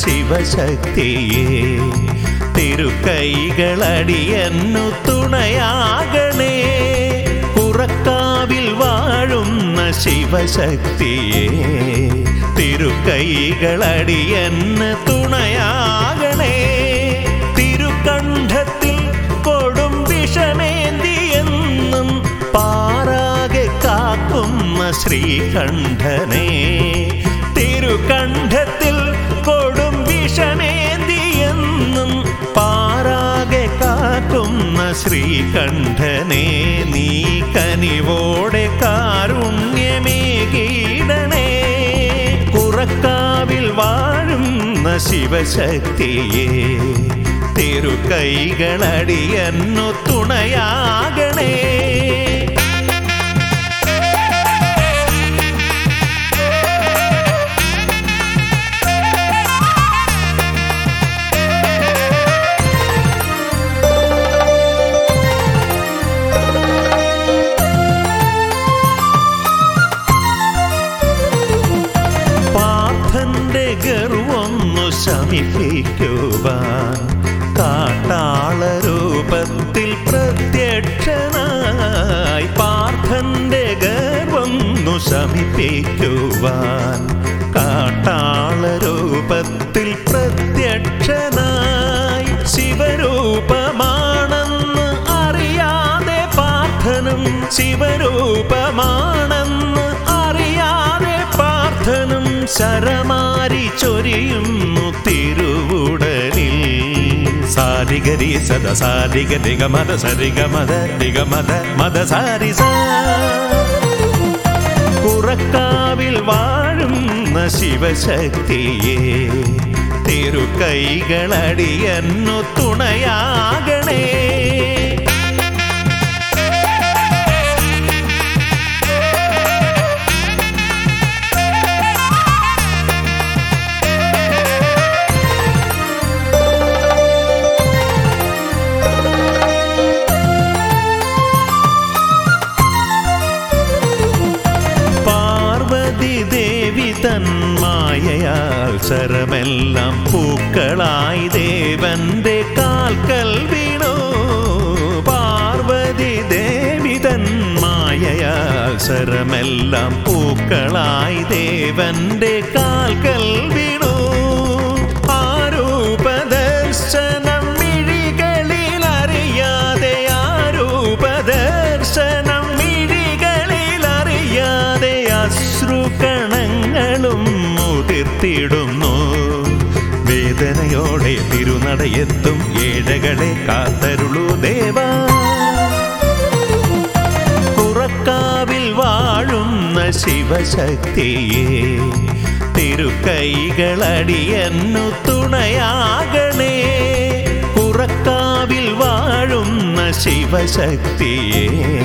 ശിവശക്തിയെ തിരുക്കൈകളടിയന്നു തുണയാകണേ പുറക്കാവിൽ വാഴുന്ന ശിവശക്തിയെ തിരുക്കൈകളടിയന്ന് തുണയാകണേ തിരുകണ്ഠത്തിൽ കൊടും വിഷമേന്തിയെന്നും പാറാകെ കാക്കുന്ന ശ്രീകണ്ഠനെ തിരുകണ്ഠത്തിൽ കൊടും വിഷമേന്തിയെന്നും പാറാകെ കാക്കുന്ന ശ്രീകണ്ഠനെ നീ കനിവോടെ കാരുണ്യമേകീടണേ കുറക്കാവിൽ വാഴുന്ന ശിവശക്തിയെ തിരുക്കൈകളടിയന്നു തുണയാകണേ പാർത്ഥന്റെ ഗർവൊന്നു ശമിപ്പിക്കുവാൻ കാട്ടാള രൂപത്തിൽ പ്രത്യക്ഷനായി പാർത്ഥന്റെ ഗർവൊന്നു ശമിപ്പിക്കുവാൻ കാട്ടാള രൂപത്തിൽ പ്രത്യക്ഷനായി ശിവരൂപമാണെന്ന് അറിയാതെ പാർത്ഥനും ശിവരൂപമാണെന്ന് അറിയാതെ പാർത്ഥനും ശരമാരി ചൊരിയുന്നു തിരുവുടലിൽ സാരിഗരി സദ സാരിഗ നിഗമത സരിഗമത നിഗമത മത സാരി സാ കുറക്കാവിൽ വാഴുന്ന ശിവശക്തിയെ തിരുക്കൈകളടിയന്നു തുണയാകണേ പാർവതി ദേവി തൻ മായയാൽ ശരമെല്ലാം പൂക്കളായി ദേവന്റെ കാൽക്കൽ വീണു പാർവതി ദേവി തൻ മായയാൽ ശരമെല്ലാം പൂക്കളായി ദേവന്റെ കാൽക്കൽ വീണു ആരൂപദർശനം മിഴികളിൽ അറിയാതെ ആരൂപദർശനം മിഴികളിൽ അറിയാതെ അശ്രുകണങ്ങളും മുതിർത്തിടുന്നു വേദനയോടെ തിരുനടയെത്തും ഏഴകളെ കാത്തരുളൂ ദേവാ പുറക്കാവിൽ വാഴുന്ന ശിവശക്തിയെ തിരുക്കൈകളടിയന്നു തുണയാകണേ പുറക്കാവിൽ വാഴുന്ന ശിവശക്തിയെ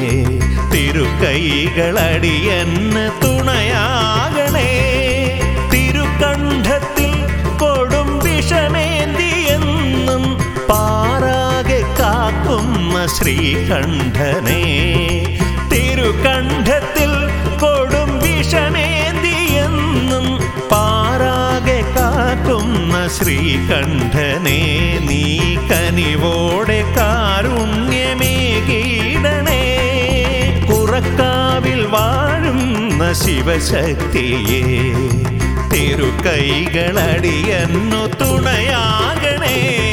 തിരുക്കൈകളടിയന്ന് തുണയാകണേ തിരുകണ്ഠത്തിൽ കൊടും വിഷമേന്തിയെന്നും പാറാകെ കാക്കുന്ന ശ്രീകണ്ഠനെ തിരുകണ്ഠത്തിൽ കൊടും വിഷമേന്തിയെന്നും പാറാകെ കാക്കുന്ന ശ്രീകണ്ഠനെ നീ കനിവോടെ കാരുണ്യമേകീടണേ കുറക്കാവിൽ വാഴുന്ന ശിവശക്തിയെ തിരുക്കൈകളടിയന്നു തുണയാകണേ